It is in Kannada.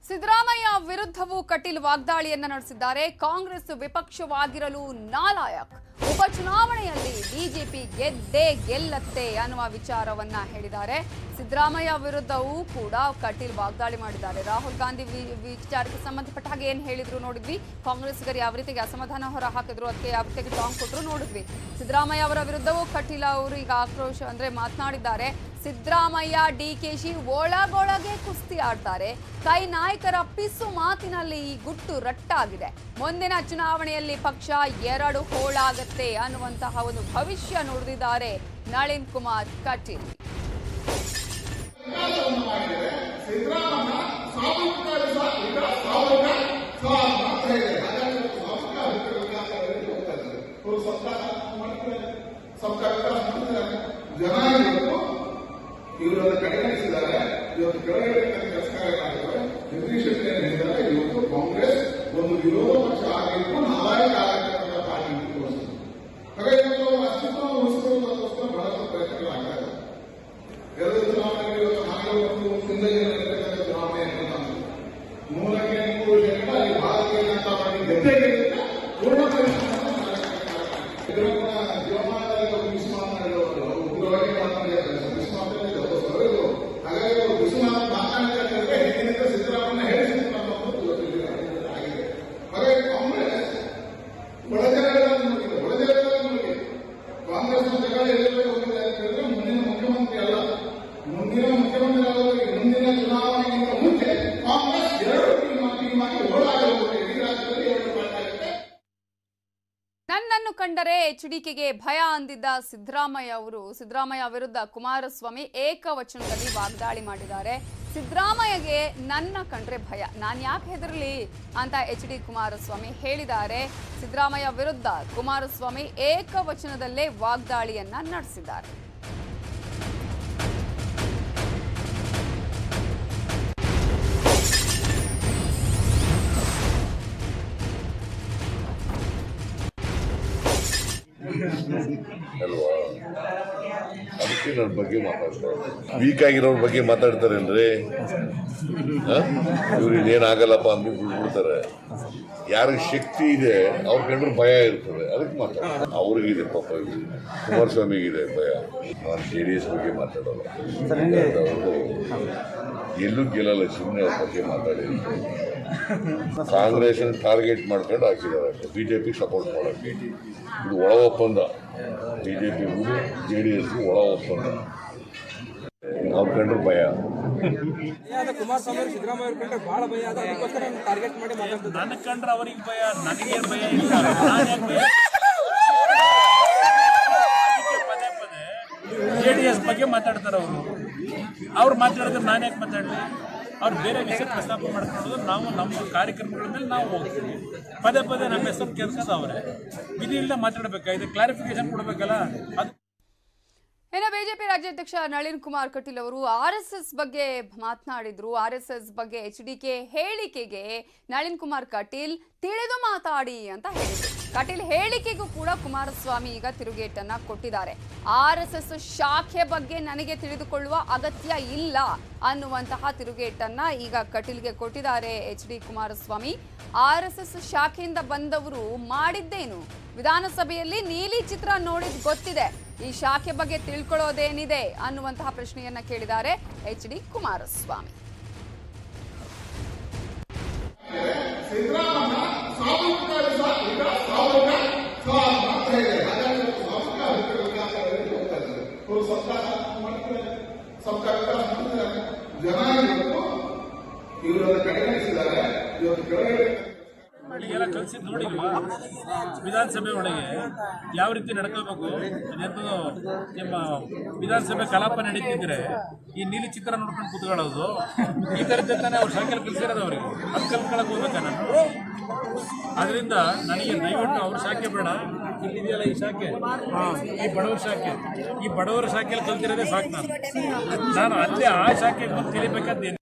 ಸಿದ್ದರಾಮಯ್ಯ ವಿರುದ್ಧವೂ ಕಟೀಲ್ ವಾಗ್ದಾಳಿಯನ್ನ ನಡೆಸಿದ್ದಾರೆ ಕಾಂಗ್ರೆಸ್ ವಿಪಕ್ಷವಾಗಿರಲು ನಾಲಾಯಕ್ ಉಪಚುನಾವಣೆಯಲ್ಲಿ ಬಿಜೆಪಿ ಗೆದ್ದೇ ಗೆಲ್ಲತ್ತೆ ಅನ್ನುವ ವಿಚಾರವನ್ನ ಹೇಳಿದ್ದಾರೆ ಸಿದ್ದರಾಮಯ್ಯ ವಿರುದ್ಧವೂ ಕೂಡ ಕಟೀಲ್ ವಾಗ್ದಾಳಿ ಮಾಡಿದ್ದಾರೆ ರಾಹುಲ್ ಗಾಂಧಿ ವಿ- ವಿಚಾರಕ್ಕೆ ಸಂಬಂಧಪಟ್ಟ ಹಾಗೆ ಏನ್ ಹೇಳಿದ್ರು ನೋಡಿದ್ವಿ ಕಾಂಗ್ರೆಸ್ಗರು ಯಾವ ರೀತಿಗೆ ಅಸಮಾಧಾನ ಹೊರ ಹಾಕಿದ್ರು ಅದಕ್ಕೆ ಯಾವ ರೀತಿಯಾಗಿ ಟಾಂಗ್ ಕೊಟ್ಟರು ನೋಡಿದ್ವಿ ಸಿದ್ದರಾಮಯ್ಯ ಅವರ ವಿರುದ್ಧವೂ ಕಟೀಲ್ ಅವರು ಈಗ ಆಕ್ರೋಶ ಅಂದ್ರೆ ಮಾತನಾಡಿದ್ದಾರೆ ಸಿದ್ದರಾಮಯ್ಯ ಡಿಕೆಶಿ ಒಳಗೊಳಗೆ ಕುಸ್ತಿ ಆಡ್ತಾರೆ ಕೈ ನಾಯಕರ ಪಿಸು ಮಾತಿನಲ್ಲಿ ಈ ಗುಟ್ಟು ರಟ್ಟಾಗಿದೆ ಮುಂದಿನ ಚುನಾವಣೆಯಲ್ಲಿ ಪಕ್ಷ ಎರಡು ಹೋಳಾಗತ್ತೆ ಅನ್ನುವಂತಹ ಒಂದು ಭವಿಷ್ಯ ನುಡಿದಿದ್ದಾರೆ ನಳಿನ್ ಕುಮಾರ್ ಕಟೀಲ್ ಜನ ಇವತ್ತು ಇವರನ್ನು ಕಡೆಗಣಿಸಿದ್ದಾರೆ ಇವತ್ತು ಕೆಳಗಡೆ ಕೆಲಸ ಕಾರ್ಯ ಮಾಡಿದ್ದಾರೆ ನಿರ್ದೇಶಕ ಹೇಳಿದ್ದಾರೆ ಇವತ್ತು ಕಾಂಗ್ರೆಸ್ ಒಂದು ವಿರೋಧ ಪಕ್ಷ ಆಗಿದ್ದು ನಾಲಾಯಕ ಆಗತಕ್ಕಂಥ ಪಾರ್ಟಿ ಅಂತ ತೋರಿಸಿದೆ ಹಾಗಾಗಿ ಇವತ್ತು ಅವರ ಅಸ್ತಿತ್ವ ಉಳಿಸಿಕೊಳ್ಳುವುದಕ್ಕೋಸ್ಕರ ಬಹಳಷ್ಟು ಪ್ರಯತ್ನಗಳಾಗ್ತಾ ಇದೆ ಎರಡು ಚುನಾವಣೆಗಳು ಇವತ್ತು ನಾಲ್ಕು ಒಂದು ಹಿಂದೆ ನಡೆಯತಕ್ಕಂಥ ಚುನಾವಣೆ ಅಂತ ನಾನು ನೂರಕ್ಕೆ ನೂರು ಜನರ ಈ ಭಾರತೀಯ ಜನತಾ ಪಾರ್ಟಿ ಗೆದ್ದೇ ಗೆದ್ದಿದೆ ಪೂರ್ಣ ಪರಿಶ್ರಮವನ್ನು ಮಾಡಬೇಕಾಗಿದೆ. ಇದ್ರ ಕೂಡ ಜೀವಮಾನದಲ್ಲಿ ಒಂದು ಬಿಸಿ ಮಾತನಾಡಿದವರು ಉಗ್ರವಾಗಿ ಮಾತನಾಡಿದ್ದಾರೆ ಬಿಸಿ ಮಾತನಾಡಿದವರು ಸರಿದು ಹಾಗಾಗಿ ಅವರು ಬಿಸಿ ಮಾತು ಮಾತನಾಡಿದ್ರೆ ಹಿಂದಿನಿಂದ ಸಿದ್ದರಾಮಯ್ಯ ಹೇಳಿಸಿದ್ರು ಅನ್ನೋದು ಇವತ್ತು ಆಗಿದೆ ಹಾಗಾಗಿ ಕಾಂಗ್ರೆಸ್ ಒಳಜಗಳಗಳನ್ನು ನೋಡಿದೆ ಒಳಜಗಳಗಳನ್ನು ನೋಡಿದೆ ಕಾಂಗ್ರೆಸ್ನ ಜಗಳ ಎಲ್ಲೆಲ್ಲಿ ಹೋಗಿದೆ ಅಂತ ಹೇಳಿದ್ರೆ ಮುಂದಿನ ಮುಖ್ಯಮಂತ್ರಿ ಅಲ್ಲ ಮುಂದಿನ ಮುಖ್ಯಮಂತ್ರಿ ಆಗೋದಕ್ಕೆ ಮುಂದಿನ ಚುನಾವಣೆಗಿಂತ ಮುಂಚೆ ಕಾಂಗ್ರೆಸ್ ಎರಡು ಟೀಮ್ ಟೀಮ್ ಆಗಿ ಹೋರಾಡಬಹುದು ಇಡೀ ರಾಜ್ಯದಲ್ಲಿ ಎರಡು ಪಾರ್ಟಿ ಆಗುತ್ತೆ ನನ್ನನ್ನು ಕಂಡರೆ ಎಚ್ಡಿಕೆಗೆ ಭಯ ಅಂದಿದ್ದ ಸಿದ್ದರಾಮಯ್ಯ ಅವರು ಸಿದ್ದರಾಮಯ್ಯ ವಿರುದ್ಧ ಕುಮಾರಸ್ವಾಮಿ ಏಕವಚನದಲ್ಲಿ ವಾಗ್ದಾಳಿ ಮಾಡಿದ್ದಾರೆ ಸಿದ್ದರಾಮಯ್ಯಗೆ ನನ್ನ ಕಂಡ್ರೆ ಭಯ ನಾನು ಯಾಕೆ ಹೆದರಲಿ ಅಂತ ಎಚ್ ಡಿ ಕುಮಾರಸ್ವಾಮಿ ಹೇಳಿದ್ದಾರೆ ಸಿದ್ದರಾಮಯ್ಯ ವಿರುದ್ಧ ಕುಮಾರಸ್ವಾಮಿ ಏಕವಚನದಲ್ಲೇ ವಾಗ್ದಾಳಿಯನ್ನ ನಡೆಸಿದ್ದಾರೆ ಅಲ್ವಾ ಅದಕ್ಕೆ ನನ್ನ ಬಗ್ಗೆ ಮಾತಾಡ್ತಾರೆ ವೀಕ್ ಆಗಿರೋರ್ ಬಗ್ಗೆ ಮಾತಾಡ್ತಾರೇನ್ರಿ ಇವ್ರು ಇನ್ನೇನಾಗಲ್ಲಪ್ಪ ಅಂದ್ಬಿಟ್ಟು ಬಿಡ್ಬಿಡ್ತಾರೆ ಯಾರಿಗೆ ಶಕ್ತಿ ಇದೆ ಅವ್ರ ಕಂಡ್ರೆ ಭಯ ಇರ್ತದೆ ಅದಕ್ಕೆ ಮಾತಾಡ್ತಾರೆ ಅವ್ರಿಗಿದೆ ಪಾಪ ಇದು. ಕುಮಾರಸ್ವಾಮಿಗಿದೆ ಭಯ ನಾನು ಜೆ ಡಿ ಎಸ್ ಬಗ್ಗೆ ಮಾತಾಡೋಲ್ಲ ಅವರು ಎಲ್ಲೂ ಗೆಲ್ಲಲ್ಲ ಸುಮ್ಮನೆ ಅವ್ರ ಬಗ್ಗೆ ಮಾತಾಡಿ ಕಾಂಗ್ರೆಸ್ ಟಾರ್ಗೆಟ್ ಮಾಡ್ಕೊಂಡು ಹಾಕಿದ್ದಾರೆ ಬಿಜೆಪಿ ಸಪೋರ್ಟ್ ಮಾಡೋಕ್ಕೆ ಇದು ಒಳ ಒಪ್ಪಂದ ಬಿಜೆಪಿ ಜೆ ಡಿ ಎಸ್ ಒಳ ಒಪ್ಪಂದ ಅವ್ರ ಕಂಡ್ರೆ ಭಯ ಭಯ ಅದ ಕುಮಾರಸ್ವಾಮಿ ಅವರು ಸಿದ್ದರಾಮಯ್ಯ ಅವ್ರ ಕಂಡ್ರೆ ಬಹಳ ಭಯ ಅದ ಅದಕ್ಕೋಸ್ಕರ ನಾನು ಟಾರ್ಗೆಟ್ ಮಾಡಿ ಮಾತಾಡ್ತಿದ್ದೆ ನನಗೆ ಕಂಡ್ರೆ ಅವ್ರಿಗೆ ಭಯ ನನಗೇನು ಭಯ ಇಲ್ಲ ನಾನ್ ಯಾಕ್ ಭಯ ಅದಕ್ಕೆ ಪದೇ ಪದೇ ಜೆ ಡಿ ಎಸ್ ಬಗ್ಗೆ ಮಾತಾಡ್ತಾರೆ ಅವರು ಅವ್ರು ಮಾತಾಡಿದ್ರೆ ನಾನು ಯಾಕೆ ಮಾತಾಡಲಿ ಅವ್ರು ಬೇರೆ ವಿಷಯ ಪ್ರಸ್ತಾಪ ಮಾಡ್ಕೊಂಡು ನಾವು ನಮ್ಮ ಕಾರ್ಯಕ್ರಮಗಳ ಮೇಲೆ ನಾವು ಹೋಗ್ತೀವಿ ಪದೇ ಪದೇ ನಮ್ಮ ಹೆಸರು ಕೆಲ್ಸದ ಅವರೇ ವಿಧಿ ಇಲ್ಲದೆ ಮಾತಾಡ್ಬೇಕಾ ಇದು ಕ್ಲಾರಿಫಿಕೇಶನ್ ಕೊಡ್ಬೇಕಲ್ಲ ಅದು ಇನ್ನು ಬಿಜೆಪಿ ರಾಜ್ಯಾಧ್ಯಕ್ಷ ನಳಿನ್ ಕುಮಾರ್ ಕಟೀಲ್ ಅವರು ಆರ್ ಎಸ್ ಎಸ್ ಬಗ್ಗೆ ಮಾತನಾಡಿದ್ರು ಆರ್ ಎಸ್ ಎಸ್ ಬಗ್ಗೆ ಎಚ್ ಡಿ ಕೆ ಹೇಳಿಕೆಗೆ ನಳಿನ್ ಕುಮಾರ್ ಕಟೀಲ್ ತಿಳಿದು ಮಾತಾಡಿ ಅಂತ ಹೇಳಿದ್ರು ಕಟೀಲ್ ಹೇಳಿಕೆಗೂ ಕೂಡ ಕುಮಾರಸ್ವಾಮಿ ಈಗ ತಿರುಗೇಟನ್ನ ಕೊಟ್ಟಿದ್ದಾರೆ ಆರ್ ಎಸ್ ಎಸ್ ಶಾಖೆ ಬಗ್ಗೆ ನನಗೆ ತಿಳಿದುಕೊಳ್ಳುವ ಅಗತ್ಯ ಇಲ್ಲ ಅನ್ನುವಂತಹ ತಿರುಗೇಟನ್ನ ಈಗ ಕಟೀಲ್ಗೆ ಕೊಟ್ಟಿದ್ದಾರೆ H D Kumaraswamy R S S ಶಾಖೆಯಿಂದ ಬಂದವರು ಮಾಡಿದ್ದೇನು ವಿಧಾನಸಭೆಯಲ್ಲಿ ನೀಲಿ ಚಿತ್ರ ನೋಡಿದ್ ಗೊತ್ತಿದೆ ಈ ಶಾಖೆ ಬಗ್ಗೆ ತಿಳ್ಕೊಳ್ಳೋದೇನಿದೆ ಅನ್ನುವಂತಹ ಪ್ರಶ್ನೆಯನ್ನ ಕೇಳಿದ್ದಾರೆ ಎಚ್ ಡಿ ಕುಮಾರಸ್ವಾಮಿ ಸಿದ್ದರಾಮಯ್ಯ ಸಾಮೂಹಿಕ ಈಗ ಸಾಮೂಹಿಕ ಸ್ವಾರ್ಥ ಅಂತ ಹೇಳಿದೆ ಹಾಗಾಗಿ ಇವತ್ತು ಸಾಮೂಹಿಕ ಅಭಿವೃದ್ಧಿ ವಿಕಾಸ ಅಭಿವೃದ್ಧಿ ಹೋಗ್ತಾ ಇದ್ದಾರೆ ಅವರು ಸರ್ಕಾರ ಮಾಡ್ತಿದ್ದಾರೆ ಸರ್ಕಾರ ವಿಕಾಸ ಮಾಡ್ತಿದ್ದಾರೆ ಜನ ಇವತ್ತು ಇವರನ್ನು ಕಡೆಗಣಿಸಿದ್ದಾರೆ ಇವತ್ತು ಕೆಳಗಡೆ ಎಲ್ಲ ಕಲಿಸಿದ್ ನೋಡಿಲ್ವಾ ವಿಧಾನಸಭೆ ಒಳಗೆ ಯಾವ ರೀತಿ ನಡ್ಕೋಬೇಕು ಅದೇನು ನಿಮ್ಮ ವಿಧಾನಸಭೆ ಕಲಾಪ ನಡೀತಿದ್ರೆ ಈ ನೀಲಿ ಚಿತ್ರ ನೋಡ್ಕೊಂಡು ಕೂತ್ಕೊಳ್ಳೋದು ಈ ಥರದ್ದೇ ತಾನೇ ಅವ್ರು ಶಾಖೆಲ್ ಕಲಿಸಿರೋದು ಅವರಿಗೆ ಅದು ಕಲ್ತ್ಕೊಳಕ್ ಹೋಗ್ಬೇಕಾ ನಾನು ಅದರಿಂದ ನನಗೆ ದಯವಿಟ್ಟು ಅವ್ರ ಶಾಖೆ ಬೇಡ ಇಲ್ಲಿದೆಯಲ್ಲ ಈ ಶಾಖೆ ಈ ಬಡವರ ಶಾಖೆ ಈ ಬಡವರ ಶಾಖೆಯಲ್ಲಿ ಕಲ್ತಿರೋದೇ ಸಾಕು ನಾನು ನಾನು ಅಲ್ಲೇ ಆ ಶಾಖೆ ಬಂದು ಕಲಿಬೇಕಾದ್ದೇನಿಲ್ಲ